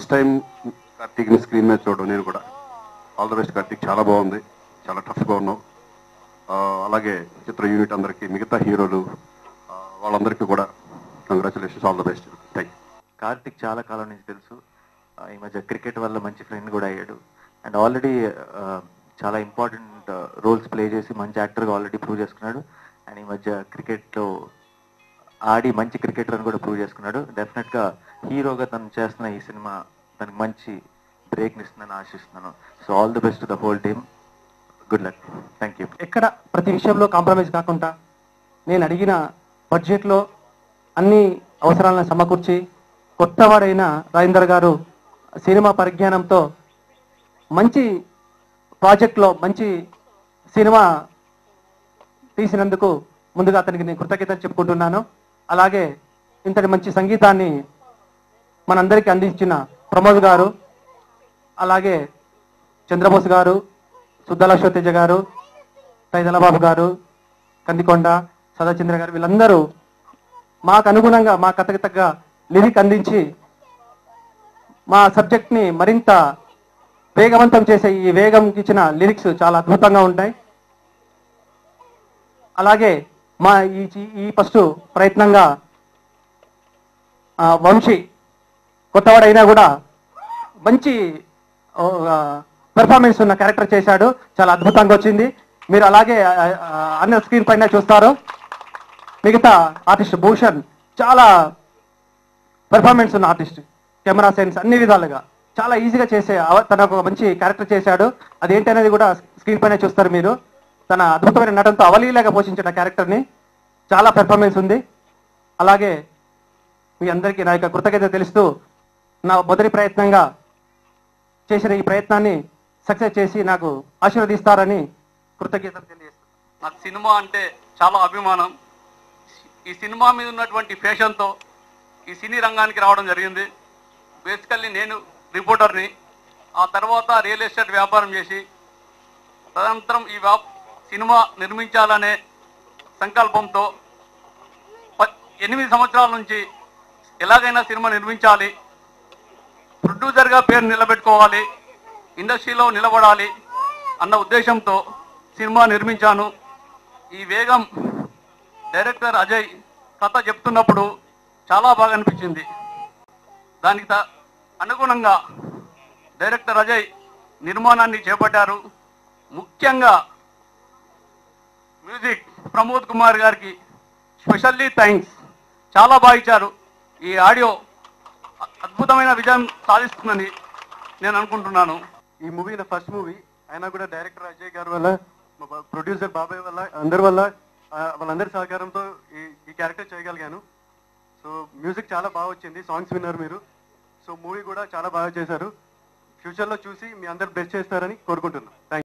first time కార్తీక్ని screen మీద చూడడం నేను కూడా ఆల్ ద బెస్ట్ కార్తీక్ చాలా బాగుంది చాలా టఫ్గా ఉన్నావు ఆ, అలాగే చిత్ర యూనిట్ అందరికీ మిగతా హీరోలు ఆ, వాళ్ళందరికీ కూడా congratulations all the best thank you Karthik చాలా కాలం నుంచి తెలుసు ఆ, ఈ మధ్య క్రికెట్ వల్ల మంచి ఫ్రెండ్ కూడా అయ్యాడు అండ్ ఆల్రెడీ చాలా ఇంపార్టెంట్ రోల్స్ ప్లే చేసి మంచి యాక్టర్గా ఆల్రెడీ ప్రూవ్ చేసుకున్నాడు అండ్ ఈ మధ్య క్రికెట్లో ఆడి మంచి క్రికెటర్ అని కూడా ప్రూవ్ చేసుకున్నాడు డెఫినెట్గా హీరోగా తను చేస్తున్న ఈ సినిమా తనకి మంచి బ్రేక్ని ఇస్తుందని ఆశిస్తున్నాను so all the best the whole team good luck thank you ఎక్కడ ప్రతి విషయంలో కాంప్రమైజ్ కాకుండా నేను అడిగిన బడ్జెట్లో అన్ని అవసరాలను సమకూర్చి కొత్తవాడైన రాజేందర్ గారు సినిమా పరిజ్ఞానంతో మంచి ప్రాజెక్ట్లో మంచి సినిమా తీసినందుకు ముందుగా అతనికి నేను కృతజ్ఞతలు చెప్పుకుంటున్నాను అలాగే ఇంతటి మంచి సంగీతాన్ని మనందరికీ అందించిన ప్రమోద్ గారు అలాగే చంద్రబోస్ గారు సుద్దల అశ్వతేజ గారు తైదలబాబు గారు కందికొండ సదాచంద్ర గారు వీళ్ళందరూ మాకు అనుగుణంగా మా కథకి తగ్గ లిరిక్ అందించి మా సబ్జెక్ట్ని మరింత వేగవంతం చేసే ఈ వేగం ఇచ్చిన లిరిక్స్ చాలా అద్భుతంగా ఉంటాయి అలాగే మా ఈ ఈ ఫస్ట్ ప్రయత్నంగా ఆ, వంశీ కొత్తవాడైనా కూడా మంచి పెర్ఫార్మెన్స్ ఉన్న క్యారెక్టర్ చేశాడు చాలా అద్భుతంగా వచ్చింది మీరు అలాగే ఆ, ఆ, అన్న స్క్రీన్ పైన చూస్తారు మిగతా ఆర్టిస్ట్ భూషణ్ చాలా పెర్ఫార్మెన్స్ ఉన్న ఆర్టిస్ట్ కెమెరా సెన్స్ అన్ని విధాలుగా చాలా ఈజీగా చేసే అవ- తన ఒక మంచి క్యారెక్టర్ చేశాడు అదేంటనేది కూడా స్క్రీన్ పైన చూస్తారు మీరు తన అద్భుతమైన నటనతో అవలీలాగా పోషించిన క్యారెక్టర్ని చాలా పెర్ఫార్మెన్స్ ఉంది అలాగే మీ అందరికీ నా యొక్క కృతజ్ఞత తెలుస్తూ నా మొదటి ప్రయత్నంగా చేసిన ఈ ప్రయత్నాన్ని సక్సెస్ చేసి నాకు ఆశీర్వదిస్తారని కృతజ్ఞతలు తెలియజేస్తున్నాను నాకు సినిమా అంటే చాలా అభిమానం ఈ సినిమా మీద ఉన్నటువంటి పేషన్తో ఈ సినీ రంగానికి రావడం జరిగింది బేసికల్లీ నేను రిపోర్టర్ని ఆ తర్వాత రియల్ ఎస్టేట్ వ్యాపారం చేసి తదనంతరం ఈ వ్యాప్ సినిమా నిర్మించాలనే సంకల్పంతో ప- ఎనిమిది సంవత్సరాల నుంచి ఎలాగైనా సినిమా నిర్మించాలి ప్రొడ్యూసర్గా పేరు నిలబెట్టుకోవాలి ఇండస్ట్రీలో నిలబడాలి అన్న ఉద్దేశంతో సినిమా నిర్మించాను ఈ వేగం డైరెక్టర్ అజయ్ కథ చెప్తున్నప్పుడు చాలా బాగా అనిపించింది దానికి త- అనుగుణంగా డైరెక్టర్ అజయ్ నిర్మాణాన్ని చేపట్టారు ముఖ్యంగా మ్యూజిక్ ప్రమోద్ కుమార్ గారికి స్పెషల్లీ థ్యాంక్స్ చాలా బాగా ఇచ్చారు ఈ ఆడియో అ- అద్భుతమైన విజయం సాధిస్తుందని నేను అనుకుంటున్నాను ఈ మూవీ నా ఫస్ట్ మూవీ అయినా కూడా డైరెక్టర్ అజయ్ గారి వల్ల మా ప్రొడ్యూసర్ బాబాయ్ వల్ల అందరి వల్ల ఆ, వాళ్ళందరి సహకారంతో ఈ ఈ క్యారెక్టర్ చేయగలిగాను సో మ్యూజిక్ చాలా బాగా వచ్చింది సాంగ్స్ విన్నారు మీరు సో మూవీ కూడా చాలా బాగా చేశారు ఫ్యూచర్లో చూసి మీ అందరు బెస్ట్ చేస్తారని కోరుకుంటున్నాను థ్యాంక్